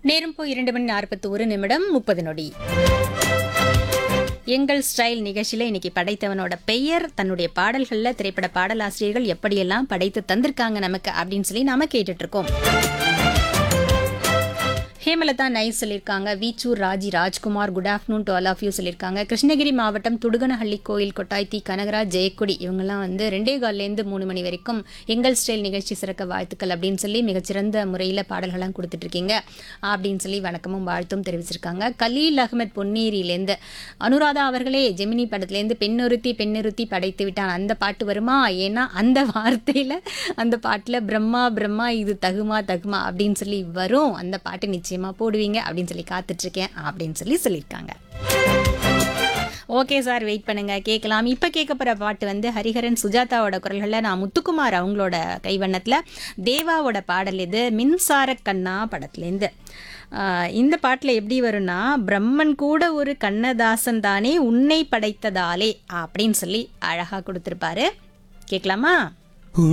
நேரம் போய் இரண்டு மணி நாற்பத்தி ஒரு நிமிடம் முப்பது நொடி எங்கள் ஸ்டைல் நிகழ்ச்சியில் இன்னைக்கு படைத்தவனோட பெயர் தன்னுடைய பாடல்களில் திரைப்பட பாடலாசிரியர்கள் எப்படியெல்லாம் படைத்து தந்திருக்காங்க நமக்கு அப்படின்னு சொல்லி நாம கேட்டுட்டு இருக்கோம் ஹேமலதா நைஸ் சொல்லியிருக்காங்க வீச்சூர் Raji Rajkumar good afternoon to all of you சொல்லியிருக்காங்க கிருஷ்ணகிரி மாவட்டம் துடுகனஹள்ளி கோயில் கொட்டாய்த்தி கனகராஜ் ஜெயக்குடி இவங்கெல்லாம் வந்து ரெண்டே கால்லேருந்து மூணு மணி வரைக்கும் எங்கள் ஸ்டைல் நிகழ்ச்சி சிறக்க வாழ்த்துக்கள் அப்படின்னு சொல்லி மிகச்சிறந்த முறையில் பாடல்கள்லாம் கொடுத்துட்டு இருக்கீங்க அப்படின்னு சொல்லி வணக்கமும் வாழ்த்தும் தெரிவிச்சிருக்காங்க கலீல் அகமத் பொன்னேரியிலேருந்து அனுராதா அவர்களே ஜெமினி படத்துலேருந்து பெண்ணொருத்தி பெண்ணொருத்தி படைத்து விட்டான் அந்த பாட்டு வருமா ஏன்னா அந்த வார்த்தையில் அந்த பாட்டில் பிரம்மா பிரம்மா இது தகுமா தகுமா அப்படின்னு சொல்லி வரும் அந்த பாட்டு நிச்சயமாக போடுவீங்க அப்படின்னு சொல்லி காத்துட்ருக்கேன் அப்படின்னு சொல்லி சொல்லியிருக்காங்க ஓகே சார் வெயிட் பண்ணுங்க கேட்கலாம் இப்போ கேட்க போகிற பாட்டு வந்து ஹரிஹரன் சுஜாதாவோட குரல்களில் நான் முத்துக்குமார் அவங்களோட கைவண்ணத்தில் தேவாவோட பாடல் இது மின்சார கண்ணா படத்துலேருந்து ஆஹ் இந்த பாட்டில் எப்படி வரும்னா பிரம்மன் கூட ஒரு கண்ணதாசன் தானே உன்னை படைத்ததாலே அப்படின்னு சொல்லி அழகாக கொடுத்துருப்பாரு கேட்கலாமா